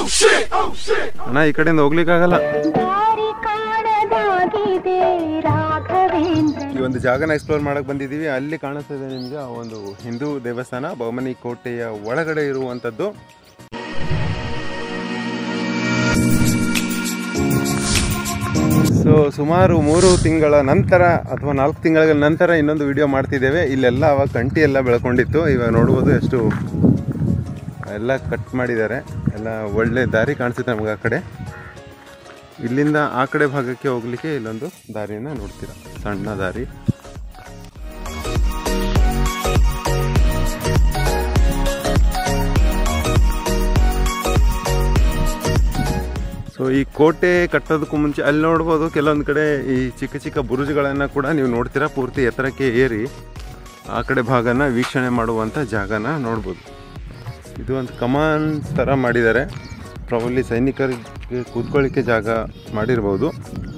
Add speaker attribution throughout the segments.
Speaker 1: ಅಣ್ಣ ಈ ಕಡೆಯಿಂದ ಹೋಗ್ಲಿಕ್ಕಾಗಲ್ಲ
Speaker 2: ದಾರಿ ಕಾಣದಾಗಿದೆ ರಾಘವೇಂದ್ರ
Speaker 1: ಈ ಒಂದು ಜಾಗನ ಎಕ್ಸ್ಪ್ಲೋರ್ ಮಾಡಕ್ ಬಂದಿದ್ದೀವಿ ಅಲ್ಲಿ ಕಾಣಿಸ್ತಾ ಇದೆ ನಿಮಗೆ ಆ ಒಂದು ಹಿಂದೂ ದೇವಸ್ಥಾನ ಬಮನಿ ಕೋಟೆಯ ಒಳಗಡೆ ಇರುವಂಥದ್ದು ಸೊ ಸುಮಾರು ಮೂರು ತಿಂಗಳ ನಂತರ ಅಥವಾ ನಾಲ್ಕು ತಿಂಗಳ ನಂತರ ಇನ್ನೊಂದು ವಿಡಿಯೋ ಮಾಡ್ತಿದ್ದೇವೆ ಇಲ್ಲೆಲ್ಲ ಅವಾಗ ಕಂಟಿ ಎಲ್ಲ ಬೆಳ್ಕೊಂಡಿತ್ತು ಇವಾಗ ನೋಡ್ಬೋದು ಎಷ್ಟು ಎಲ್ಲ ಕಟ್ ಮಾಡಿದ್ದಾರೆ ಎಲ್ಲ ಒಳ್ಳೆ ದಾರಿ ಕಾಣಿಸುತ್ತೆ ನಮ್ಗೆ ಆ ಕಡೆ ಇಲ್ಲಿಂದ ಆ ಕಡೆ ಭಾಗಕ್ಕೆ ಹೋಗ್ಲಿಕ್ಕೆ ಇಲ್ಲೊಂದು ದಾರಿನ ನೋಡ್ತೀರಾ ಸಣ್ಣ ದಾರಿ ಸೊ ಈ ಕೋಟೆ ಕಟ್ಟೋದಕ್ಕೂ ಮುಂಚೆ ಅಲ್ಲಿ ನೋಡ್ಬೋದು ಕೆಲವೊಂದು ಕಡೆ ಈ ಚಿಕ್ಕ ಚಿಕ್ಕ ಬುರುಜುಗಳನ್ನು ಕೂಡ ನೀವು ನೋಡ್ತೀರಾ ಪೂರ್ತಿ ಎತ್ತರಕ್ಕೆ ಏರಿ ಆ ಕಡೆ ಭಾಗನ ವೀಕ್ಷಣೆ ಮಾಡುವಂಥ ಜಾಗನ ನೋಡ್ಬೋದು ಇದು ಒಂದು ಕಮಾನ್ ಥರ ಮಾಡಿದ್ದಾರೆ ಪ್ರಾಬಲಿ ಸೈನಿಕರಿಗೆ ಕೂತ್ಕೊಳ್ಳಿಕ್ಕೆ ಜಾಗ ಮಾಡಿರ್ಬೋದು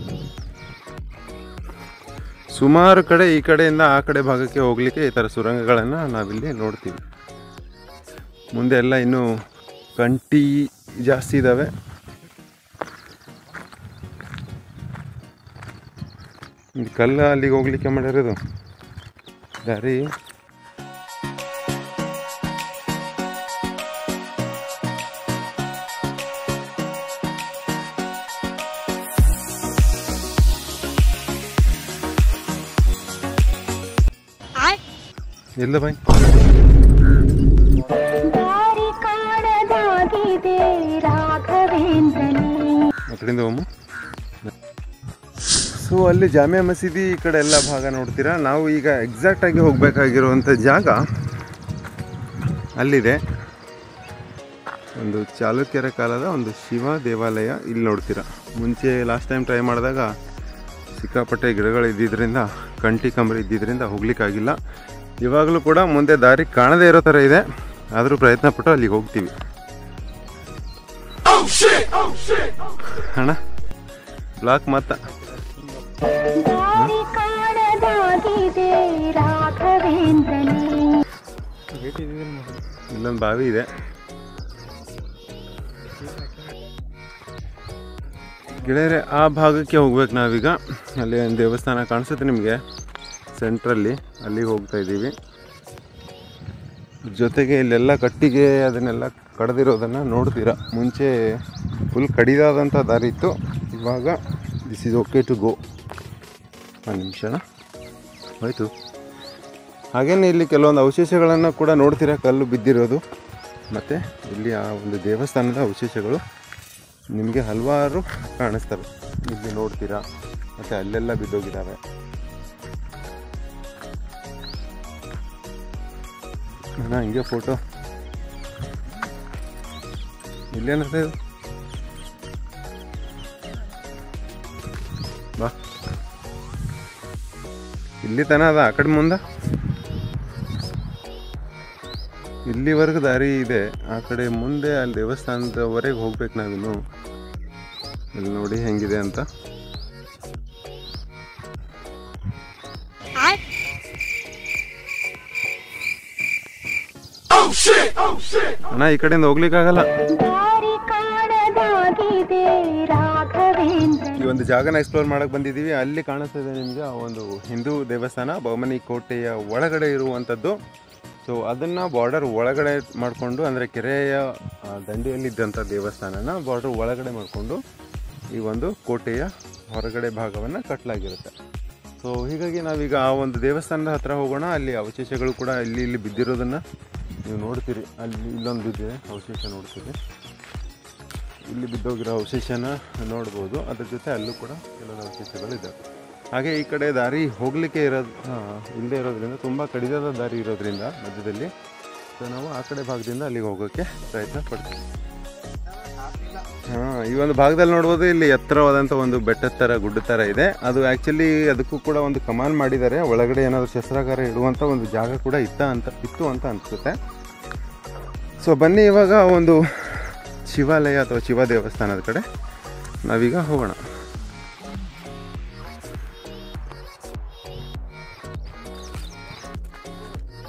Speaker 1: ಸುಮಾರು ಕಡೆ ಈ ಕಡೆಯಿಂದ ಆ ಕಡೆ ಭಾಗಕ್ಕೆ ಹೋಗಲಿಕ್ಕೆ ಈ ಥರ ಸುರಂಗಗಳನ್ನು ನಾವಿಲ್ಲಿ ನೋಡ್ತೀವಿ ಮುಂದೆ ಎಲ್ಲ ಇನ್ನೂ ಕಂಟಿ ಜಾಸ್ತಿ ಇದ್ದಾವೆ ಇದು ಕಲ್ಲ ಅಲ್ಲಿಗೆ ಹೋಗ್ಲಿಕ್ಕೆ ಮಾಡಿರೋದು ದಾರಿ ಎಲ್ಲ ಬಾಯ್
Speaker 2: ದಾರಿ ಕಾಣದಾಗಿದೆ ರಾಘವೇಂದ್ರನೇ
Speaker 1: ಆ ಕಡೆಯಿಂದ ಹೋಮು ಸೊ ಅಲ್ಲಿ ಜಾಮಿಯಾ ಮಸೀದಿ ಈ ಕಡೆ ಎಲ್ಲ ಭಾಗ ನೋಡ್ತೀರಾ ನಾವು ಈಗ ಎಕ್ಸಾಕ್ಟ್ ಆಗಿ ಹೋಗಬೇಕಾಗಿರುವಂಥ ಜಾಗ ಅಲ್ಲಿದೆ ಒಂದು ಚಾಲುಕ್ಯರ ಕಾಲದ ಒಂದು ಶಿವ ದೇವಾಲಯ ಇಲ್ಲಿ ನೋಡ್ತೀರಾ ಮುಂಚೆ ಲಾಸ್ಟ್ ಟೈಮ್ ಟ್ರೈ ಮಾಡಿದಾಗ ಸಿಕ್ಕಾಪಟ್ಟೆ ಗಿಡಗಳು ಇದ್ದಿದ್ದರಿಂದ ಕಂಟಿ ಕಂಬರಿ ಇದ್ದಿದ್ದರಿಂದ ಹೋಗ್ಲಿಕ್ಕಾಗಿಲ್ಲ ಇವಾಗಲೂ ಕೂಡ ಮುಂದೆ ದಾರಿ ಕಾಣದೇ ಇರೋ ಥರ ಇದೆ ಆದರೂ ಪ್ರಯತ್ನ ಪಟ್ಟು ಅಲ್ಲಿಗೆ ಹೋಗ್ತೀವಿ ಅಣ್ಣ ಬ್ಲಾಕ್ ಮತ್ತ
Speaker 2: ದಾರಿ ಕಾಣದಾಗಿದೆ ರಾಘವೇಂದ್ರನೇ
Speaker 1: ಇಲ್ಲೊಂದು ಬಾವಿ ಇದೆ ಗೆಳೆಯರೆ ಆ ಭಾಗಕ್ಕೆ ಹೋಗ್ಬೇಕು ನಾವೀಗ ಅಲ್ಲಿ ಒಂದು ದೇವಸ್ಥಾನ ಕಾಣಿಸುತ್ತೆ ನಿಮಗೆ ಸೆಂಟ್ರಲ್ಲಿ ಅಲ್ಲಿಗೆ ಹೋಗ್ತಾ ಇದ್ದೀವಿ ಜೊತೆಗೆ ಇಲ್ಲೆಲ್ಲ ಕಟ್ಟಿಗೆ ಅದನ್ನೆಲ್ಲ ಕಡ್ದಿರೋದನ್ನು ನೋಡ್ತೀರಾ ಮುಂಚೆ ಫುಲ್ ಕಡಿದಾದಂಥ ದಾರಿ ಇತ್ತು ಇವಾಗ this is okay to go ಒಂದು ನಿಮಿಷ ಹೋಯ್ತು ಹಾಗೇನೆ ಇಲ್ಲಿ ಕೆಲವೊಂದು ಅವಶೇಷಗಳನ್ನು ಕೂಡ ನೋಡ್ತೀರಾ ಕಲ್ಲು ಬಿದ್ದಿರೋದು ಮತ್ತು ಇಲ್ಲಿ ಆ ಒಂದು ದೇವಸ್ಥಾನದ ಅವಶೇಷಗಳು ನಿಮಗೆ ಹಲವಾರು ಕಾಣಿಸ್ತವೆ ಇಲ್ಲಿ ನೋಡ್ತೀರಾ ಮತ್ತು ಅಲ್ಲೆಲ್ಲ ಬಿದ್ದೋಗಿದ್ದಾವೆ ಅಣ್ಣ ಹಿಂಗೆ ಫೋಟೋ ಇಲ್ಲೇನಂತ ಇದು ಬಾ ಇಲ್ಲಿ ತನ ಅದ ಆ ಕಡೆ ಮುಂದೆ ಇಲ್ಲಿವರೆಗೂ ದಾರಿ ಇದೆ ಆ ಕಡೆ ಮುಂದೆ ಅಲ್ಲಿ ದೇವಸ್ಥಾನದವರೆಗೆ ಹೋಗ್ಬೇಕು ನಾವಿನ್ನು ಇಲ್ಲಿ ನೋಡಿ ಹೆಂಗಿದೆ ಅಂತ ಅಣ್ಣ ಈ ಕಡೆಯಿಂದ ಹೋಗ್ಲಿಕ್ಕಾಗಲ್ಲ
Speaker 2: ದಾರಿ ಕಾಣದಾಗಿದೆ ರಾಘವೇಂದ್ರ
Speaker 1: ಈ ಒಂದು ಜಾಗನ ಎಕ್ಸ್ಪ್ಲೋರ್ ಮಾಡಕ್ ಬಂದಿದ್ದೀವಿ ಅಲ್ಲಿ ಕಾಣಿಸ್ತಾ ಇದೆ ನಿಮಗೆ ಆ ಒಂದು ಹಿಂದೂ ದೇವಸ್ಥಾನ ಬಮನಿ ಕೋಟೆಯ ಒಳಗಡೆ ಇರುವಂಥದ್ದು ಸೊ ಅದನ್ನು ಬಾರ್ಡರ್ ಒಳಗಡೆ ಮಾಡಿಕೊಂಡು ಅಂದರೆ ಕೆರೆಯ ಆ, ದಂಡೆಯಲ್ಲಿದ್ದಂಥ ದೇವಸ್ಥಾನನ ಬಾರ್ಡರ್ ಒಳಗಡೆ ಮಾಡಿಕೊಂಡು ಈ ಒಂದು ಕೋಟೆಯ ಹೊರಗಡೆ ಭಾಗವನ್ನು ಕಟ್ಟಲಾಗಿರುತ್ತೆ ಸೊ ಹೀಗಾಗಿ ನಾವೀಗ ಆ ಒಂದು ದೇವಸ್ಥಾನದ ಹತ್ರ ಹೋಗೋಣ ಅಲ್ಲಿ ಅವಶೇಷಗಳು ಕೂಡ ಇಲ್ಲಿ ಇಲ್ಲಿ ಬಿದ್ದಿರೋದನ್ನು ನೀವು ನೋಡ್ತೀರಿ ಅಲ್ಲಿ ಇಲ್ಲೊಂದು ಬಿದ್ದಿದೆ ಅವಶೇಷ ನೋಡ್ತೀರಿ ಇಲ್ಲಿ ಬಿದ್ದೋಗಿರೋ ಅವಶೇಷನ ನೋಡ್ಬೋದು ಅದ್ರ ಜೊತೆ ಅಲ್ಲೂ ಕೂಡ ಕೆಲವೊಂದು ಅವಶೇಷಗಳು ಇದ್ದಾವೆ ಹಾಗೆ ಈ ಕಡೆ ದಾರಿ ಹೋಗಲಿಕ್ಕೆ ಇರೋದು ಇಲ್ಲದೆ ಇರೋದ್ರಿಂದ ತುಂಬ ಕಡಿದಾದ ದಾರಿ ಇರೋದ್ರಿಂದ ಮಧ್ಯದಲ್ಲಿ ಸೊ ನಾವು ಆ ಕಡೆ ಭಾಗದಿಂದ ಅಲ್ಲಿಗೆ ಹೋಗೋಕ್ಕೆ ಪ್ರಯತ್ನ ಪಡ್ತೀವಿ ಹಾಂ ಈ ಒಂದು ಭಾಗದಲ್ಲಿ ನೋಡ್ಬೋದು ಇಲ್ಲಿ ಎತ್ತರವಾದಂಥ ಒಂದು ಬೆಟ್ಟದ ಥರ ಗುಡ್ಡ ಥರ ಇದೆ ಅದು ಆ್ಯಕ್ಚುಲಿ ಅದಕ್ಕೂ ಕೂಡ ಒಂದು ಕಮಾನ್ ಮಾಡಿದ್ದಾರೆ ಒಳಗಡೆ ಏನಾದರೂ ಶಸ್ತ್ರಾಗಾರ ಇಡುವಂಥ ಒಂದು ಜಾಗ ಕೂಡ ಇತ್ತ ಅಂತ ಇತ್ತು ಅಂತ ಅನಿಸುತ್ತೆ ಸೊ ಬನ್ನಿ ಇವಾಗ ಒಂದು ಶಿವಾಲಯ ಅಥವಾ ಶಿವ ದೇವಸ್ಥಾನದ ಕಡೆ ನಾವೀಗ ಹೋಗೋಣ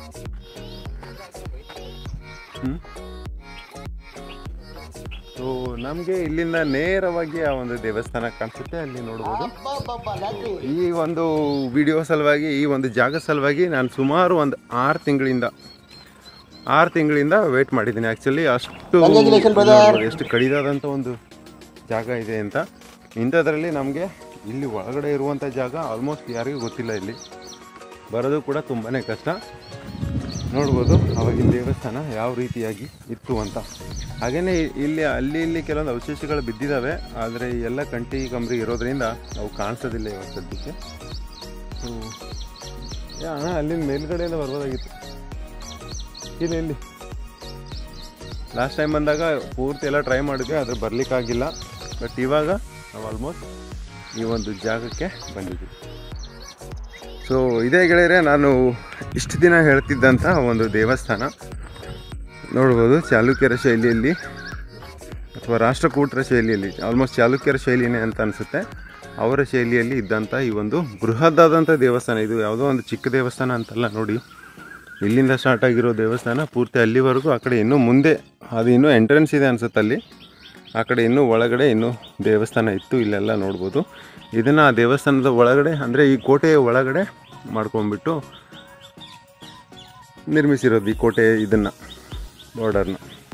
Speaker 1: ಸೊ ನಮಗೆ ಇಲ್ಲಿಂದ ನೇರವಾಗಿ ಆ ಒಂದು ದೇವಸ್ಥಾನ ಕಾಣಿಸುತ್ತೆ ಅಲ್ಲಿ ನೋಡ್ಬೋದು ಈ ಒಂದು ವಿಡಿಯೋ ಸಲುವಾಗಿ ಈ ಒಂದು ಜಾಗ ಸಲುವಾಗಿ ನಾನು ಸುಮಾರು ಒಂದು ಆರು ತಿಂಗಳಿಂದ ಆರು ತಿಂಗಳಿಂದ ವೇಟ್ ಮಾಡಿದ್ದೀನಿ ಆ್ಯಕ್ಚುಲಿ ಅಷ್ಟು ನೋಡ್ಬೋದು, ಎಷ್ಟು ಕಡಿದಾದಂಥ ಒಂದು ಜಾಗ ಇದೆ ಅಂತ ಇಂಥದ್ರಲ್ಲಿ ನಮಗೆ ಇಲ್ಲಿ ಒಳಗಡೆ ಇರುವಂಥ ಜಾಗ ಆಲ್ಮೋಸ್ಟ್ ಯಾರಿಗೂ ಗೊತ್ತಿಲ್ಲ ಇಲ್ಲಿ ಬರೋದು ಕೂಡ ತುಂಬಾ ಕಷ್ಟ ನೋಡ್ಬೋದು ಅವಾಗಿನ ದೇವಸ್ಥಾನ ಯಾವ ರೀತಿಯಾಗಿ ಇತ್ತು ಅಂತ ಹಾಗೆಯೇ ಇಲ್ಲಿ ಅಲ್ಲಿ ಇಲ್ಲಿ ಕೆಲವೊಂದು ಅವಶೇಷಗಳು ಬಿದ್ದಿದ್ದಾವೆ ಆದರೆ ಈ ಎಲ್ಲ ಕಂಟಿ ಕಂಬರಿ ಇರೋದ್ರಿಂದ ಅವು ಕಾಣಿಸೋದಿಲ್ಲ ಇವತ್ತು ಸದ್ಯಕ್ಕೆ ಸೊ ಯಾ ಅಣ್ಣ ಅಲ್ಲಿಂದ ಮೇಲ್ಗಡೆ ಎಲ್ಲ ಬರ್ಬೋದಾಗಿತ್ತು ಇಲ್ಲಿ ಇಲ್ಲಿ ಲಾಸ್ಟ್ ಟೈಮ್ ಬಂದಾಗ ಪೂರ್ತಿ ಎಲ್ಲ ಟ್ರೈ ಮಾಡಿದ್ವಿ ಆದರೆ ಬರ್ಲಿಕ್ಕಾಗಿಲ್ಲ ಬಟ್ ಇವಾಗ ನಾವು ಆಲ್ಮೋಸ್ಟ್ ಈ ಒಂದು ಜಾಗಕ್ಕೆ ಬಂದಿದ್ದೀವಿ ಸೊ ಇದೇ ಗೆಳೆಯರೆ ನಾನು ಇಷ್ಟು ದಿನ ಹೇಳ್ತಿದ್ದಂಥ ಒಂದು ದೇವಸ್ಥಾನ ನೋಡ್ಬೋದು ಚಾಲುಕ್ಯರ ಶೈಲಿಯಲ್ಲಿ ಅಥವಾ ರಾಷ್ಟ್ರಕೂಟರ ಶೈಲಿಯಲ್ಲಿ ಆಲ್ಮೋಸ್ಟ್ ಚಾಲುಕ್ಯರ ಶೈಲಿನೇ ಅಂತ ಅನಿಸುತ್ತೆ ಅವರ ಶೈಲಿಯಲ್ಲಿ ಇದ್ದಂಥ ಈ ಒಂದು ಬೃಹದಾದಂಥ ದೇವಸ್ಥಾನ ಇದು ಯಾವುದೋ ಒಂದು ಚಿಕ್ಕ ದೇವಸ್ಥಾನ ಅಂತಲ್ಲ ನೋಡಿ ಇಲ್ಲಿಂದ ಸ್ಟಾರ್ಟ್ ಆಗಿರೋ ದೇವಸ್ಥಾನ ಪೂರ್ತಿ ಅಲ್ಲಿವರೆಗೂ ಆ ಕಡೆ ಇನ್ನೂ ಮುಂದೆ ಅದು ಇನ್ನೂ ಎಂಟ್ರೆನ್ಸ್ ಇದೆ ಅನ್ಸುತ್ತೆ ಅಲ್ಲಿ ಆ ಕಡೆ ಇನ್ನೂ ಒಳಗಡೆ ಇನ್ನೂ ದೇವಸ್ಥಾನ ಇತ್ತು ಇಲ್ಲೆಲ್ಲ ನೋಡ್ಬೋದು ಇದನ್ನು ಆ ದೇವಸ್ಥಾನದ ಒಳಗಡೆ ಅಂದರೆ ಈ ಕೋಟೆಯ ಒಳಗಡೆ ಮಾಡ್ಕೊಂಡ್ಬಿಟ್ಟು ನಿರ್ಮಿಸಿರೋದು ಈ ಕೋಟೆ ಇದನ್ನು ಬಾರ್ಡರ್ನ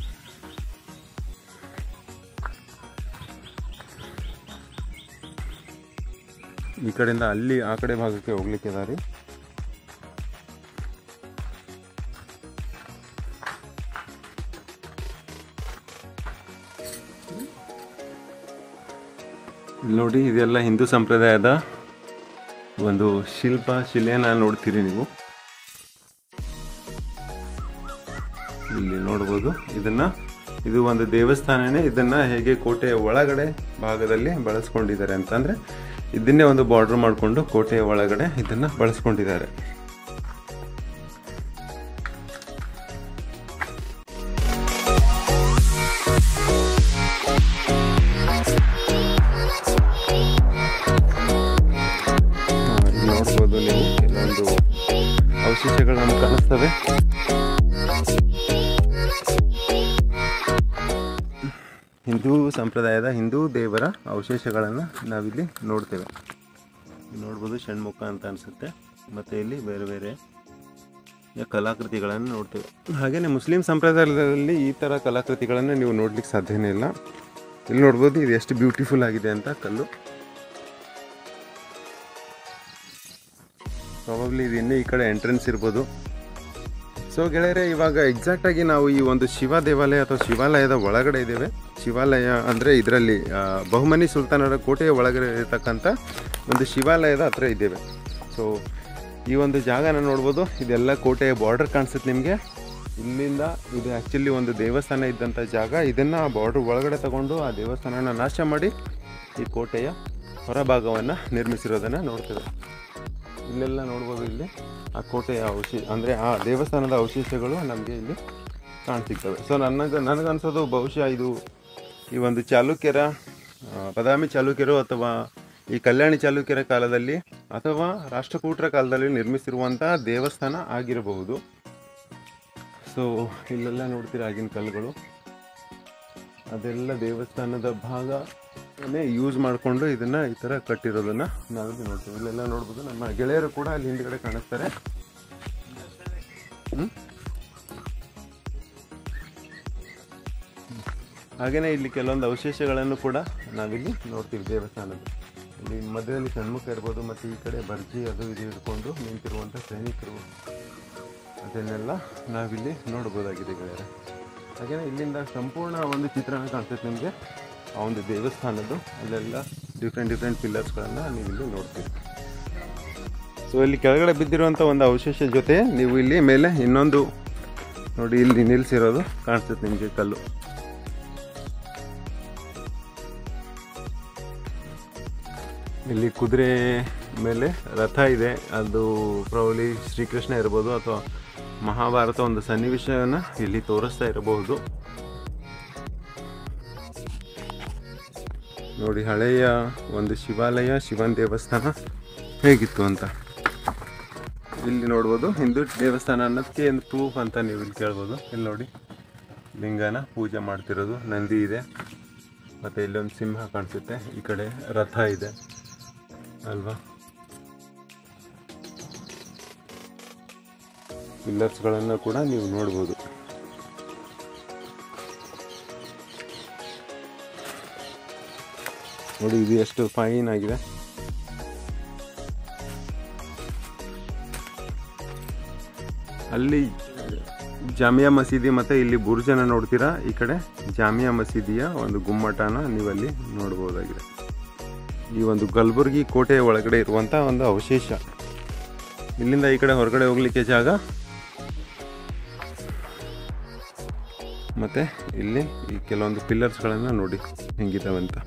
Speaker 1: ಈ ಕಡೆಯಿಂದ ಅಲ್ಲಿ ಆ ಕಡೆ ಭಾಗಕ್ಕೆ ಹೋಗ್ಲಿಕ್ಕೆ ದಾರಿ ಇಲ್ಲಿ ನೋಡಿ ಇದೆಲ್ಲ ಹಿಂದೂ ಸಂಪ್ರದಾಯದ ಒಂದು ಶಿಲ್ಪ ಶಿಲೆನ ನೋಡ್ತೀರಿ ನೀವು ಇಲ್ಲಿ ನೋಡ್ಬೋದು ಇದನ್ನ ಇದು ಒಂದು ದೇವಸ್ಥಾನನೇ ಇದನ್ನ ಹೇಗೆ ಕೋಟೆಯ ಒಳಗಡೆ ಭಾಗದಲ್ಲಿ ಬಳಸ್ಕೊಂಡಿದ್ದಾರೆ ಅಂತಂದ್ರೆ ಇದನ್ನೇ ಒಂದು ಬಾರ್ಡರ್ ಮಾಡಿಕೊಂಡು ಕೋಟೆಯ ಒಳಗಡೆ ಇದನ್ನ ಬಳಸ್ಕೊಂಡಿದ್ದಾರೆ ಆ, ಇಲ್ಲಿ ನೋಡ್ಬೋದು ನೀವು ಕೆಲವೊಂದು ಅವಶೇಷಗಳು ನಮ್ಗೆ ಕಾಣಿಸ್ತವೆ ಹಿಂದೂ ಸಂಪ್ರದಾಯದ ಹಿಂದೂ ದೇವರ ಅವಶೇಷಗಳನ್ನು ನಾವಿಲ್ಲಿ ನೋಡ್ತೇವೆ ಇಲ್ಲಿ ನೋಡ್ಬೋದು ಷಣ್ಮುಖ ಅಂತ ಅನಿಸುತ್ತೆ ಮತ್ತು ಇಲ್ಲಿ ಬೇರೆ ಬೇರೆ ಕಲಾಕೃತಿಗಳನ್ನು ನೋಡ್ತೇವೆ ಹಾಗೆಯೇ ಮುಸ್ಲಿಂ ಸಂಪ್ರದಾಯದಲ್ಲಿ ಈ ಥರ ಕಲಾಕೃತಿಗಳನ್ನು ನೀವು ನೋಡ್ಲಿಕ್ಕೆ ಸಾಧ್ಯನೇ ಇಲ್ಲ ಇಲ್ಲಿ ನೋಡ್ಬೋದು ಇದು ಎಷ್ಟು ಬ್ಯೂಟಿಫುಲ್ ಆಗಿದೆ ಅಂತ ಕಲ್ಲು ಪ್ರಾಬಬ್ಲಿ ಇದು ಇನ್ನೂ ಈ ಕಡೆ ಎಂಟ್ರೆನ್ಸ್ ಇರ್ಬೋದು ಸೊ ಗೆಳೆಯರೆ ಇವಾಗ ಎಕ್ಸಾಕ್ಟ್ ಆಗಿ ನಾವು ಈ ಒಂದು ಶಿವ ದೇವಾಲಯ ಅಥವಾ ಶಿವಾಲಯದ ಒಳಗಡೆ ಇದ್ದೇವೆ ಶಿವಾಲಯ ಅಂದರೆ ಇದರಲ್ಲಿ ಬಹುಮನಿ ಸುಲ್ತಾನರ ಕೋಟೆಯ ಒಳಗಡೆ ಇರತಕ್ಕಂಥ ಒಂದು ಶಿವಾಲಯದ ಹತ್ರ ಇದ್ದೇವೆ ಸೊ ಈ ಒಂದು ಜಾಗನ ನೋಡ್ಬೋದು ಇದೆಲ್ಲ ಕೋಟೆಯ ಬಾರ್ಡರ್ ಕಾಣಿಸುತ್ತೆ ನಿಮಗೆ ಇಲ್ಲಿಂದ ಇದು ಆ್ಯಕ್ಚುಲಿ ಒಂದು ದೇವಸ್ಥಾನ ಇದ್ದಂಥ ಜಾಗ ಇದನ್ನು ಬಾರ್ಡರ್ ಒಳಗಡೆ ತಗೊಂಡು ಆ ದೇವಸ್ಥಾನನ ನಾಶ ಮಾಡಿ ಈ ಕೋಟೆಯ ಹೊರಭಾಗವನ್ನು ನಿರ್ಮಿಸಿರೋದನ್ನು ನೋಡ್ತೇವೆ ಇಲ್ಲೆಲ್ಲ ನೋಡ್ಬೋದು ಇಲ್ಲಿ ಆ ಕೋಟೆಯ ಅವಶೇಷ ಅಂದರೆ ಆ ದೇವಸ್ಥಾನದ ಅವಶೇಷಗಳು ನಮಗೆ ಇಲ್ಲಿ ಕಾಣ್ಸಿರ್ತವೆ ಸೊ ನನಗೆ ನನಗನ್ಸೋದು ಬಹುಶಃ ಇದು ಈ ಒಂದು ಚಾಲುಕ್ಯರ ಆ, ಬದಾಮಿ ಚಾಲುಕ್ಯರು ಅಥವಾ ಈ ಕಲ್ಯಾಣಿ ಚಾಲುಕ್ಯರ ಕಾಲದಲ್ಲಿ ಅಥವಾ ರಾಷ್ಟ್ರಕೂಟರ ಕಾಲದಲ್ಲಿ ನಿರ್ಮಿಸಿರುವಂಥ ದೇವಸ್ಥಾನ ಆಗಿರಬಹುದು ಸೊ ಇಲ್ಲೆಲ್ಲ ನೋಡ್ತೀರಾ ಆಗಿನ ಕಲ್ಲುಗಳು ಅದೆಲ್ಲ ದೇವಸ್ಥಾನದ ಭಾಗನೇ ಯೂಸ್ ಮಾಡಿಕೊಂಡು ಇದನ್ನ ಈ ಥರ ಕಟ್ಟಿರೋದನ್ನ ನಾವಿಲ್ಲಿ ನೋಡ್ತೀವಿ ಇಲ್ಲೆಲ್ಲ ನೋಡ್ಬೋದು ನಮ್ಮ ಗೆಳೆಯರು ಕೂಡ ಅಲ್ಲಿ ಹಿಂದ್ಗಡೆ ಕಾಣಿಸ್ತಾರೆ ಹ್ಮ್? ಹಾಗೇನೆ ಇಲ್ಲಿ ಕೆಲವೊಂದು ಅವಶೇಷಗಳನ್ನು ಕೂಡ ನಾವಿಲ್ಲಿ ನೋಡ್ತೀವಿ ದೇವಸ್ಥಾನದ ಇಲ್ಲಿ ಮಧ್ಯದಲ್ಲಿ ಷಣ್ಮುಖ ಇರ್ಬೋದು ಮತ್ತು ಈ ಕಡೆ ಬರ್ಜಿ ಅದು ಇದು ಹಿಡ್ಕೊಂಡು ನಿಂತಿರುವಂಥ ಸೈನಿಕರು ಅದನ್ನೆಲ್ಲ ನಾವಿಲ್ಲಿ ನೋಡ್ಬೋದಾಗಿದೆ ಗೆಳೆಯರೆ ಹಾಗೆಯೇ ಇಲ್ಲಿಂದ ಸಂಪೂರ್ಣ ಒಂದು ಚಿತ್ರಣ ಕಾಣಿಸುತ್ತೆ ನಿಮಗೆ ಆ ಒಂದು ದೇವಸ್ಥಾನದ್ದು ಅಲ್ಲೆಲ್ಲ ಡಿಫ್ರೆಂಟ್ ಡಿಫ್ರೆಂಟ್ ಪಿಲ್ಲರ್ಸ್ಗಳನ್ನು ನೀವು ಇಲ್ಲಿ ನೋಡ್ತೀರಿ ಸೊ ಇಲ್ಲಿ ಕೆಳಗಡೆ ಬಿದ್ದಿರುವಂಥ ಒಂದು ಅವಶೇಷ ಜೊತೆ ನೀವು ಇಲ್ಲಿ ಮೇಲೆ ಇನ್ನೊಂದು ನೋಡಿ ಇಲ್ಲಿ ನಿಲ್ಲಿಸಿರೋದು ಕಾಣಿಸುತ್ತೆ ನಿಮಗೆ ಕಲ್ಲು ಇಲ್ಲಿ ಕುದುರೆ ಮೇಲೆ ರಥ ಇದೆ ಅದು ಪ್ರೌಲಿ ಶ್ರೀಕೃಷ್ಣ ಇರ್ಬೋದು ಅಥವಾ ಮಹಾಭಾರತ ಒಂದು ಸನ್ನಿವೇಶನ ಇಲ್ಲಿ ತೋರಿಸ್ತಾ ಇರಬಹುದು ನೋಡಿ ಹಳೆಯ ಒಂದು ಶಿವಾಲಯ ಶಿವನ್ ದೇವಸ್ಥಾನ ಹೇಗಿತ್ತು ಅಂತ ಇಲ್ಲಿ ನೋಡ್ಬೋದು ಹಿಂದೂ ದೇವಸ್ಥಾನ ಅನ್ನೋದಕ್ಕೆ ಒಂದು ಪ್ರೂಫ್ ಅಂತ ನೀವು ಇಲ್ಲಿ ಕೇಳ್ಬೋದು ಇಲ್ಲಿ ನೋಡಿ ಲಿಂಗನ ಪೂಜೆ ಮಾಡ್ತಿರೋದು ನಂದಿ ಇದೆ ಮತ್ತು ಇಲ್ಲೊಂದು ಸಿಂಹ ಕಾಣಿಸುತ್ತೆ ಈ ಕಡೆ ರಥ ಇದೆ ಅಲ್ವಾ ಪಿಲ್ಲರ್ಸ್ಗಳನ್ನು ಕೂಡ ನೀವು ನೋಡ್ಬೋದು ನೋಡಿ ಇದು ಎಷ್ಟು ಫೈನ್ ಆಗಿದೆ ಅಲ್ಲಿ ಜಾಮಿಯಾ ಮಸೀದಿ ಮತ್ತು ಇಲ್ಲಿ ಬುರ್ಜನ ನೋಡ್ತೀರಾ ಈ ಕಡೆ ಜಾಮಿಯಾ ಮಸೀದಿಯ ಒಂದು ಗುಮ್ಮಟನ ನೀವಲ್ಲಿ ನೋಡ್ಬೋದಾಗಿದೆ ಈ ಒಂದು ಕಲಬುರ್ಗಿ ಕೋಟೆಯ ಒಳಗಡೆ ಇರುವಂಥ ಒಂದು ಅವಶೇಷ ಇಲ್ಲಿಂದ ಈ ಕಡೆ ಹೊರಗಡೆ ಹೋಗ್ಲಿಕ್ಕೆ ಜಾಗ ಮತ್ತು ಇಲ್ಲಿ ಈ ಕೆಲವೊಂದು ಪಿಲ್ಲರ್ಸ್ಗಳನ್ನು ನೋಡಿ ಹೆಂಗಿದಾವೆ ಅಂತ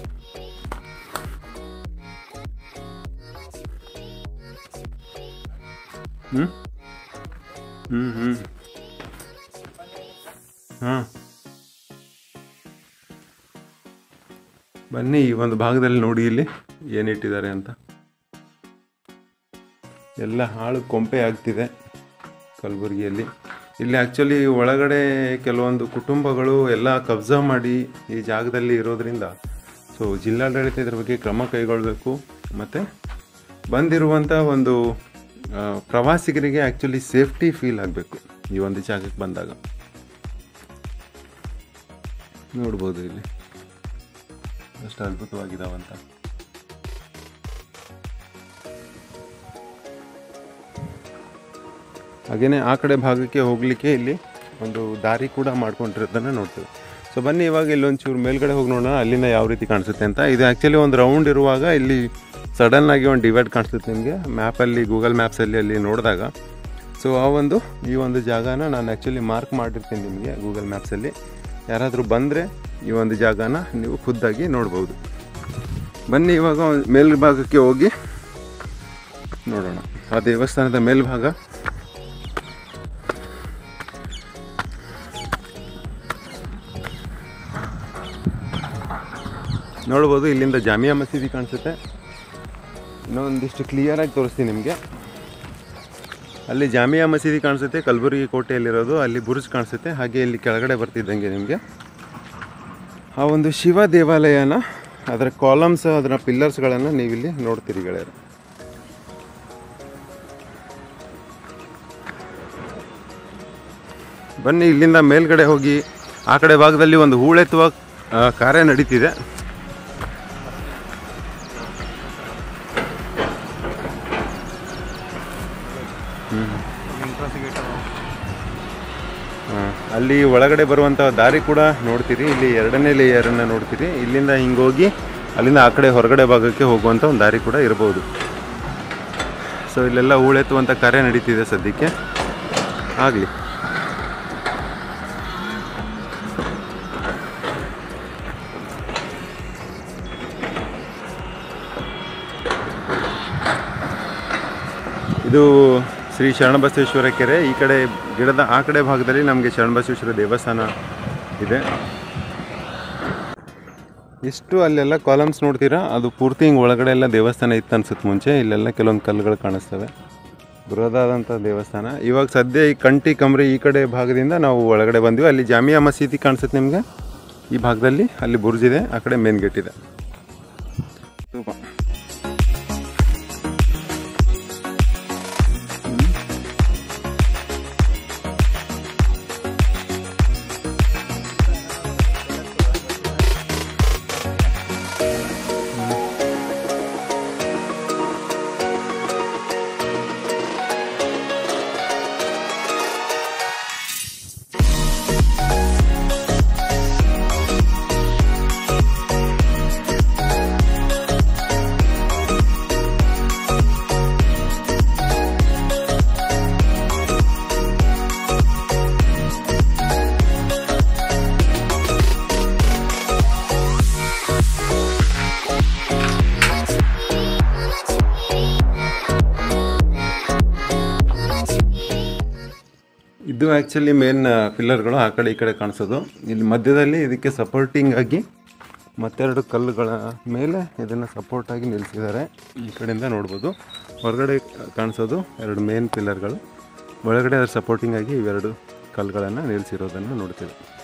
Speaker 1: ಹ್ಞೂ ಹ್ಞೂ ಹ್ಞೂ ಹಾಂ ಬನ್ನಿ ಈ ಒಂದು ಭಾಗದಲ್ಲಿ ನೋಡಿ ಇಲ್ಲಿ ಏನಿಟ್ಟಿದ್ದಾರೆ ಅಂತ ಎಲ್ಲ ಹಾಳು ಕೊಂಪೆ ಆಗ್ತಿದೆ ಕಲಬುರಗಿಯಲ್ಲಿ ಇಲ್ಲಿ ಆ್ಯಕ್ಚುಲಿ ಒಳಗಡೆ ಕೆಲವೊಂದು ಕುಟುಂಬಗಳು ಎಲ್ಲ ಕಬ್ಜಾ ಮಾಡಿ ಈ ಜಾಗದಲ್ಲಿ ಇರೋದ್ರಿಂದ ಸೊ ಜಿಲ್ಲಾಡಳಿತ ಇದ್ರ ಬಗ್ಗೆ ಕ್ರಮ ಕೈಗೊಳ್ಳಬೇಕು ಮತ್ತು ಬಂದಿರುವಂಥ ಒಂದು ಆ, ಪ್ರವಾಸಿಗರಿಗೆ ಆ್ಯಕ್ಚುಲಿ ಸೇಫ್ಟಿ ಫೀಲ್ ಆಗಬೇಕು ಈ ಒಂದು ಜಾಗಕ್ಕೆ ಬಂದಾಗ ನೋಡ್ಬೋದು ಇಲ್ಲಿ ಎಷ್ಟು ಅದ್ಭುತವಾಗಿದಾವಂತ ಹಾಗೆಯೇ ಆ ಕಡೆ ಭಾಗಕ್ಕೆ ಹೋಗಲಿಕ್ಕೆ ಇಲ್ಲಿ ಒಂದು ದಾರಿ ಕೂಡ ಮಾಡ್ಕೊಂಡಿರೋದನ್ನು ನೋಡ್ತೇವೆ ಸೊ ಬನ್ನಿ ಇವಾಗ ಇಲ್ಲೊಂಚೂರು ಮೇಲ್ಗಡೆ ಹೋಗಿ ನೋಡೋಣ ಅಲ್ಲಿಂದ ಯಾವ ರೀತಿ ಕಾಣಿಸುತ್ತೆ ಅಂತ ಇದು ಆ್ಯಕ್ಚುಲಿ ಒಂದು ರೌಂಡ್ ಇರುವಾಗ ಇಲ್ಲಿ ಸಡನ್ ಆಗಿ ಒಂದು ಡಿವೈಡ್ ಕಾಣಿಸುತ್ತೆ ನಿಮಗೆ ಮ್ಯಾಪಲ್ಲಿ ಗೂಗಲ್ ಮ್ಯಾಪ್ಸಲ್ಲಿ ಅಲ್ಲಿ ನೋಡಿದಾಗ ಸೊ ಆ ಒಂದು ಈ ಒಂದು ಜಾಗನ ನಾನು ಆ್ಯಕ್ಚುಲಿ ಮಾರ್ಕ್ ಮಾಡಿರ್ತೀನಿ ನಿಮಗೆ ಗೂಗಲ್ ಮ್ಯಾಪ್ಸಲ್ಲಿ ಯಾರಾದರೂ ಬಂದರೆ ಈ ಒಂದು ಜಾಗನ ನೀವು ಖುದ್ದಾಗಿ ನೋಡ್ಬೋದು ಬನ್ನಿ ಇವಾಗ ಮೇಲ್ಭಾಗಕ್ಕೆ ಹೋಗಿ ನೋಡೋಣ ಆ ದೇವಸ್ಥಾನದ ಮೇಲ್ಭಾಗ ನೋಡ್ಬೋದು ಇಲ್ಲಿಂದ ಜಾಮಿಯಾ ಮಸೀದಿ ಕಾಣಿಸುತ್ತೆ ಇನ್ನೊಂದಿಷ್ಟು ಕ್ಲಿಯರಾಗಿ ತೋರಿಸ್ತೀನಿ ನಿಮಗೆ ಅಲ್ಲಿ ಜಾಮಿಯಾ ಮಸೀದಿ ಕಾಣಿಸುತ್ತೆ ಕಲಬುರಗಿ ಕೋಟೆಯಲ್ಲಿರೋದು ಅಲ್ಲಿ ಬುರ್ಜ್ ಕಾಣಿಸುತ್ತೆ ಹಾಗೆ ಇಲ್ಲಿ ಕೆಳಗಡೆ ಬರ್ತಿದ್ದಂಗೆ ನಿಮಗೆ ಆ ಒಂದು ಶಿವ ದೇವಾಲಯನ ಅದರ ಕಾಲಮ್ಸ್ ಅದರ ಪಿಲ್ಲರ್ಸ್ಗಳನ್ನು ನೀವಿಲ್ಲಿ ನೋಡ್ತೀರಿ ಗೆಳೆಯರು ಬನ್ನಿ ಇಲ್ಲಿಂದ ಮೇಲ್ಗಡೆ ಹೋಗಿ ಆ ಕಡೆ ಭಾಗದಲ್ಲಿ ಒಂದು ಹೂಳೆತ್ತುವ ಆ, ಕಾರ್ಯ ನಡೀತಿದೆ ಹಾ, ಅಲ್ಲಿ ಒಳಗಡೆ ಬರುವಂಥ ದಾರಿ ಕೂಡ ನೋಡ್ತೀರಿ ಇಲ್ಲಿ ಎರಡನೇ ಲೇಯರನ್ನು ನೋಡ್ತೀರಿ ಇಲ್ಲಿಂದ ಹಿಂಗೋಗಿ ಅಲ್ಲಿಂದ ಆ ಕಡೆ ಹೊರಗಡೆ ಭಾಗಕ್ಕೆ ಹೋಗುವಂಥ ಒಂದು ದಾರಿ ಕೂಡ ಇರ್ಬೋದು ಸೊ ಇಲ್ಲೆಲ್ಲ ಹೂಳೆತ್ತುವಂಥ ಕಾರ್ಯ ನಡೀತಿದೆ ಸದ್ಯಕ್ಕೆ ಆಗಲಿ ಇದು ಶ್ರೀ ಶರಣಬಸವೇಶ್ವರ ಕೆರೆ ಈ ಕಡೆ ಗಿಡದ ಆ ಕಡೆ ಭಾಗದಲ್ಲಿ ನಮಗೆ ಶರಣಬಸವೇಶ್ವರ ದೇವಸ್ಥಾನ ಇದೆ ಇಷ್ಟು ಅಲ್ಲೆಲ್ಲ ಕಾಲಮ್ಸ್ ನೋಡ್ತೀರಾ ಅದು ಪೂರ್ತಿ ಹಿಂಗೆ ಒಳಗಡೆ ಎಲ್ಲ ದೇವಸ್ಥಾನ ಇತ್ತು ಅನ್ಸುತ್ತೆ ಮುಂಚೆ ಇಲ್ಲೆಲ್ಲ ಕೆಲವೊಂದು ಕಲ್ಲುಗಳು ಕಾಣಿಸ್ತವೆ ಬೃಹದಾದಂಥ ದೇವಸ್ಥಾನ ಇವಾಗ ಸದ್ಯ ಈ ಕಂಟಿ ಕಮ್ರಿ ಈ ಕಡೆ ಭಾಗದಿಂದ ನಾವು ಒಳಗಡೆ ಬಂದ್ವಿ ಅಲ್ಲಿ ಜಾಮಿಯಾ ಮಸೀದಿ ಕಾಣಿಸುತ್ತೆ ನಿಮಗೆ ಈ ಭಾಗದಲ್ಲಿ ಅಲ್ಲಿ ಬುರ್ಜ್ ಇದೆ ಆ ಕಡೆ ಮೇನ್ ಗೇಟ್ ಇದೆ ಸೂಪರ್. ಇದು ಆ್ಯಕ್ಚುಲಿ ಮೇನ್ ಪಿಲ್ಲರ್ಗಳು ಆ ಕಡೆ ಈ ಕಡೆ ಕಾಣಿಸೋದು ಇಲ್ಲಿ ಮಧ್ಯದಲ್ಲಿ ಇದಕ್ಕೆ ಸಪೋರ್ಟಿಂಗ್ ಆಗಿ ಮತ್ತೆರಡು ಕಲ್ಲುಗಳ ಮೇಲೆ ಇದನ್ನು ಸಪೋರ್ಟಾಗಿ ನಿಲ್ಲಿಸಿದ್ದಾರೆ ಈ ಕಡೆಯಿಂದ ನೋಡ್ಬೋದು ಹೊರಗಡೆ ಕಾಣಿಸೋದು ಎರಡು ಮೇನ್ ಪಿಲ್ಲರ್ಗಳು ಒಳಗಡೆ ಅದರ ಸಪೋರ್ಟಿಂಗ್ ಆಗಿ ಇವೆರಡು ಕಲ್ಲುಗಳನ್ನು ನಿಲ್ಲಿಸಿರೋದನ್ನು ನೋಡ್ತೀವಿ